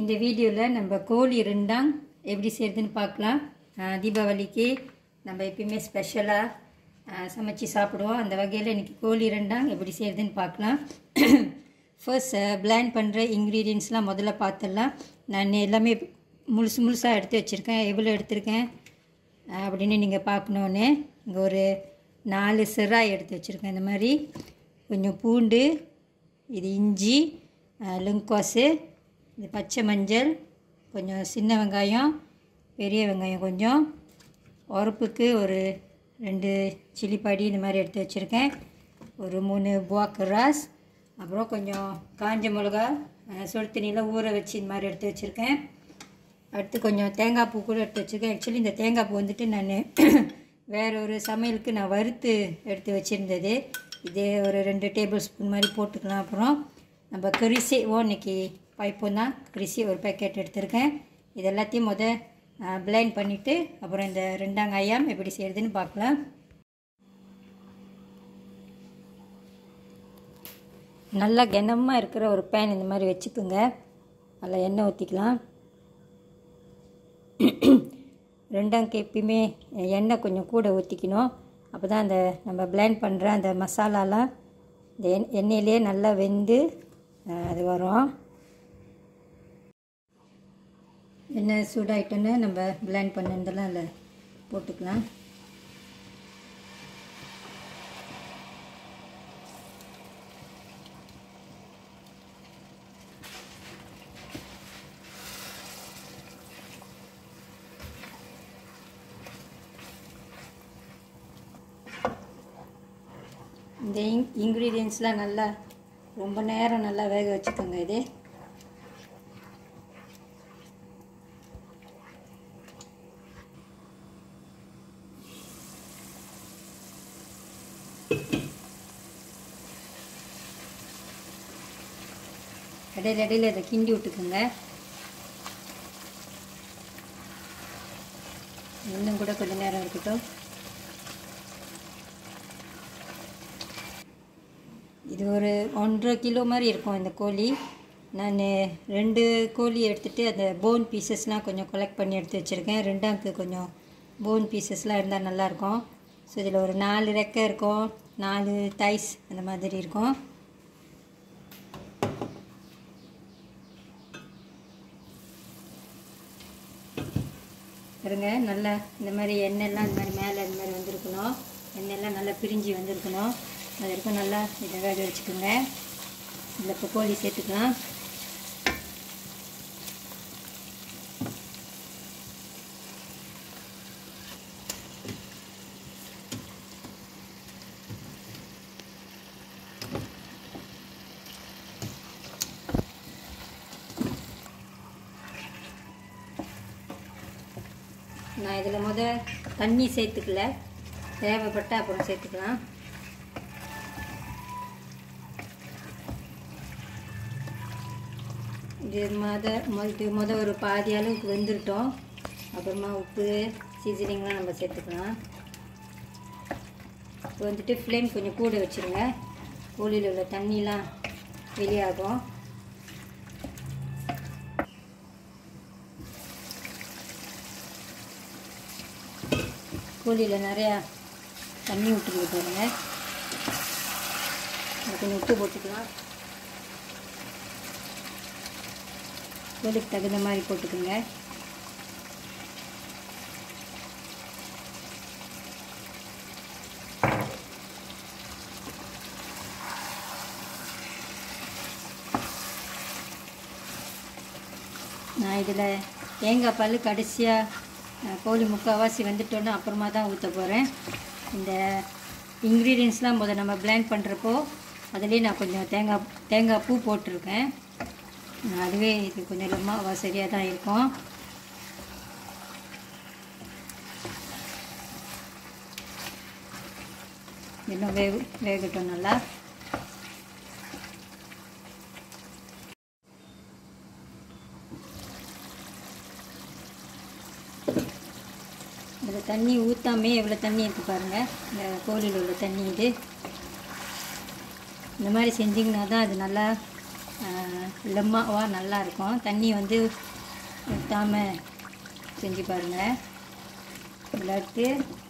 இந்த வீடியோவில் நம்ம கோழி ரெண்டாங் எப்படி செய்கிறதுன்னு பார்க்கலாம் ஆஹ் தீபாவளிக்கு நம்ம எப்பயுமே ஸ்பெஷலாக சமைச்சு சாப்பிடுவோம் அந்த வகையில் இன்றைக்கி கோழி ரெண்டாங் எப்படி செய்கிறதுன்னு பார்க்கலாம் ஃபர்ஸ்ட் பிளான் பண்ணுற இன்க்ரீடியன்ஸ்லாம் முதல்ல பார்த்துடலாம் நான் எல்லாமே முழுசு முழுசாக எடுத்து வச்சுருக்கேன் எவ்வளோ எடுத்திருக்கேன் ஆஹ் அப்படின்னு நீங்கள் பார்க்கணுன்னு இங்கே ஒரு நாலு சிராய் எடுத்து வச்சுருக்கேன் இந்த மாதிரி கொஞ்சம் பூண்டு இது இஞ்சி லுங்கோஸு இது பச்சை மஞ்சள் கொஞ்சம் சின்ன வெங்காயம் பெரிய வெங்காயம் கொஞ்சம் உரப்புக்கு ஒரு ரெண்டு சில்லி படி இந்த மாதிரி எடுத்து வச்சுருக்கேன் ஒரு மூணு புவாக்கு ராஸ் அப்புறம் கொஞ்சம் காஞ்ச மிளகா சுடு தண்ணியில் ஊற வச்சு இந்த மாதிரி எடுத்து வச்சுருக்கேன் அடுத்து கொஞ்சம் தேங்காய் பூ கூட எடுத்து வச்சுருக்கேன் ஆக்சுவலி இந்த தேங்காய் பூ வந்துட்டு நான் வேற ஒரு சமையலுக்கு நான் வறுத்து எடுத்து வச்சுருந்தது இதே ஒரு ரெண்டு டேபிள் ஸ்பூன் மாதிரி போட்டுக்கலாம் அப்புறம் நம்ம கரிசி ஓ இன்னைக்கு பைப்போம் தான் கரிசி ஒரு பேக்கெட் எடுத்திருக்கேன் இது எல்லாத்தையும் முத பிளைண்ட் பண்ணிவிட்டு அப்புறம் இந்த ரெண்டாங்காயம் எப்படி செய்கிறதுன்னு பார்க்கலாம் நல்லா கனமாக இருக்கிற ஒரு பேன் இந்த மாதிரி வச்சுக்கோங்க அதில் எண்ணெய் ஊற்றிக்கலாம் ரெண்டாங்க எப்பயுமே எண்ணெய் கொஞ்சம் கூட ஊற்றிக்கணும் அப்போ தான் அந்த நம்ம பிளெண்ட் பண்ணுற அந்த மசாலாலாம் இந்த எண் எண்ணெயிலே நல்லா வெந்து அது வரும் எண்ணெய் சூடாயிட்டோன்னு நம்ம பிளெண்ட் பண்ணதெல்லாம் அதில் போட்டுக்கலாம் இந்த இன் இன்க்ரீடியன்ஸ்லாம் நல்லா ரொம்ப நேரம் நல்லா வேக வச்சுக்கோங்க இது இடையில இடையில இதை கிண்டி விட்டுக்கோங்க இன்னும் கூட கொஞ்சம் நேரம் இருக்கட்டும் இது ஒரு ஒன்றரை கிலோ மாதிரி இருக்கும் இந்த கோழி நான் ரெண்டு கோழி எடுத்துகிட்டு அந்த போன் பீசஸ்லாம் கொஞ்சம் கலெக்ட் பண்ணி எடுத்து வச்சுருக்கேன் ரெண்டாக்கு கொஞ்சம் போன் பீசஸ்லாம் இருந்தால் நல்லாயிருக்கும் ஸோ இதில் ஒரு நாலு ரெக்கை இருக்கும் நாலு தைஸ் அந்த மாதிரி இருக்கும் பாருங்க நல்லா இந்த மாதிரி எண்ணெய்லாம் இந்த மாதிரி மேலே இந்த மாதிரி வந்திருக்கணும் எண்ணெய்லாம் நல்லா பிரிஞ்சு வந்திருக்கணும் அது வரைக்கும் நல்லா இதை வேக வச்சுக்கோங்க இதில் இப்போ கோழி சேர்த்துக்கலாம் நான் இதில் முத தண்ணி சேர்த்துக்கல தேவைப்பட்டால் அப்புறம் சேர்த்துக்கலாம் இது மொத இது முத ஒரு பாதி அளவுக்கு வெந்துருட்டோம் அப்புறமா உப்பு சீசனிங்லாம் நம்ம சேர்த்துக்கலாம் இப்போ வந்துட்டு ஃப்ளேம் கொஞ்சம் கூட வச்சுருங்க கோழியில் உள்ள தண்ணிலாம் வெளியாகும் கோழியில் நிறையா தண்ணி விட்டுருக்கு பாருங்க கொஞ்சம் உப்பு போட்டுக்கலாம் கோழிக்கு தகுந்த மாதிரி போட்டுக்கோங்க நான் இதில் தேங்காய் பால் கடைசியாக கோழி முக்கால்வாசி வந்துட்டோன்னு அப்புறமா தான் ஊற்ற போகிறேன் இந்த இன்க்ரீடியன்ஸ்லாம் முதல் நம்ம பிளெண்ட் பண்ணுறப்போ அதுலேயே நான் கொஞ்சம் தேங்காய் தேங்காய் பூ போட்டிருக்கேன் அதுவே இது கொஞ்சம் ரொம்ப சரியாக தான் இருக்கும் இன்னும் வேக வேகட்டும் நல்லா இதில் தண்ணி ஊற்றாமே எவ்வளோ தண்ணி இருக்குது பாருங்கள் இந்த கோழியில் உள்ள தண்ணி இது இந்த மாதிரி செஞ்சிங்கன்னா தான் அது நல்லா லெம்மாவாக நல்லாயிருக்கும் தண்ணி வந்து ஊற்றாமல் செஞ்சு பாருங்கள் இதில் எடுத்து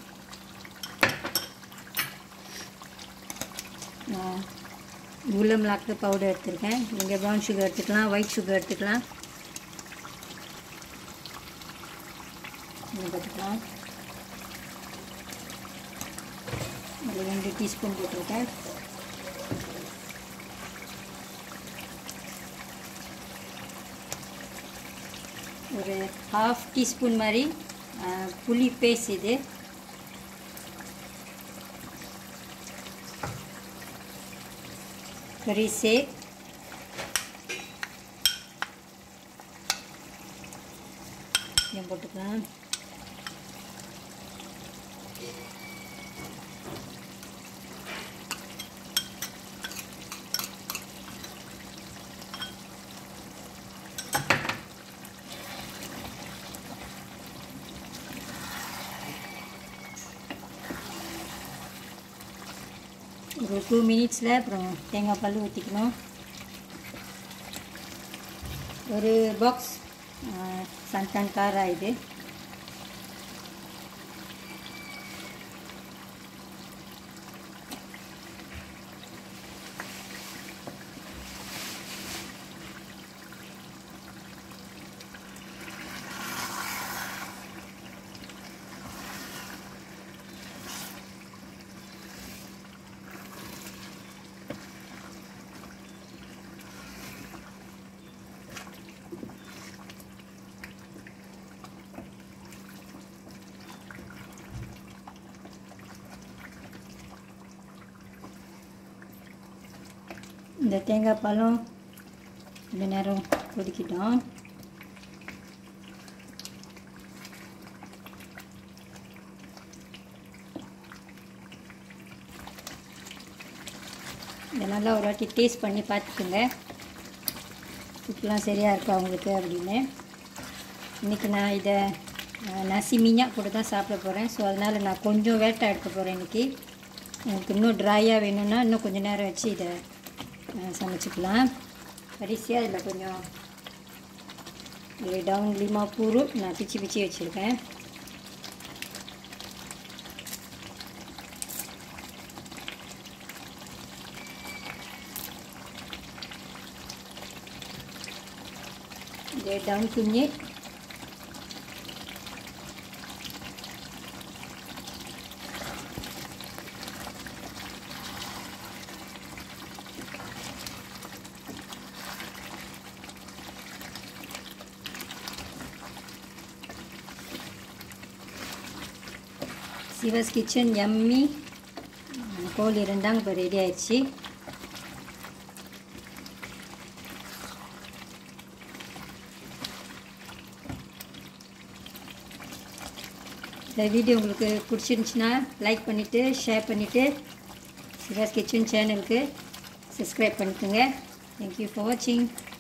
குலம் லாக்கு பவுடர் எடுத்திருக்கேன் நீங்கள் ப்ரௌன் சுகர் எடுத்துக்கலாம் ஒயிட் சுகர் எடுத்துக்கலாம் இது பார்த்துக்கலாம் அதில் ரெண்டு டீஸ்பூன் போட்டிருக்கேன் ஒரு ஹாஃப் டீஸ்பூன் மாதிரி புளி பேஸ்ட் இது கரிசே இதையும் போட்டுக்கலாம் ஒரு டூ மினிட்ஸில் அப்புறம் தேங்காய் பால் ஊற்றிக்கணும் ஒரு பாக்ஸ் சன்தான் காரா இது இந்த தேங்காய் பாலும் கொஞ்ச நேரம் கொதிக்கிட்டோம் இதை நல்லா ஒரு வாட்டி டேஸ்ட் பண்ணி பார்த்துக்குங்க உப்புலாம் சரியாக இருக்கா உங்களுக்கு அப்படின்னு இன்றைக்கி நான் இதை அஹ், நசி மீனா கூட தான் சாப்பிட போகிறேன் ஸோ அதனால் நான் கொஞ்சம் வேட்டை எடுக்க போகிறேன் இன்றைக்கி எனக்கு இன்னும் ட்ரையாக வேணும்னா இன்னும் கொஞ்சம் நேரம் வச்சு இதை அஹ், சமைச்சிக்கலாம் கடைசியாக இதில் கொஞ்சம் டவுன் லிமா பூரு நான் பிச்சு பிச்சு வச்சுருக்கேன் இது டவுன் குஞ்சு சிவஸ் கிச்சன் எம்மி கோழி ரெண்டாங்க இப்போ ரெடி ஆயிடுச்சு இந்த வீடியோ உங்களுக்கு பிடிச்சிருந்துச்சின்னா லைக் பண்ணிவிட்டு ஷேர் பண்ணிவிட்டு சிவாஸ் கிச்சன் சேனலுக்கு சப்ஸ்கிரைப் பண்ணிக்கோங்க தேங்க்யூ ஃபார் வாட்சிங்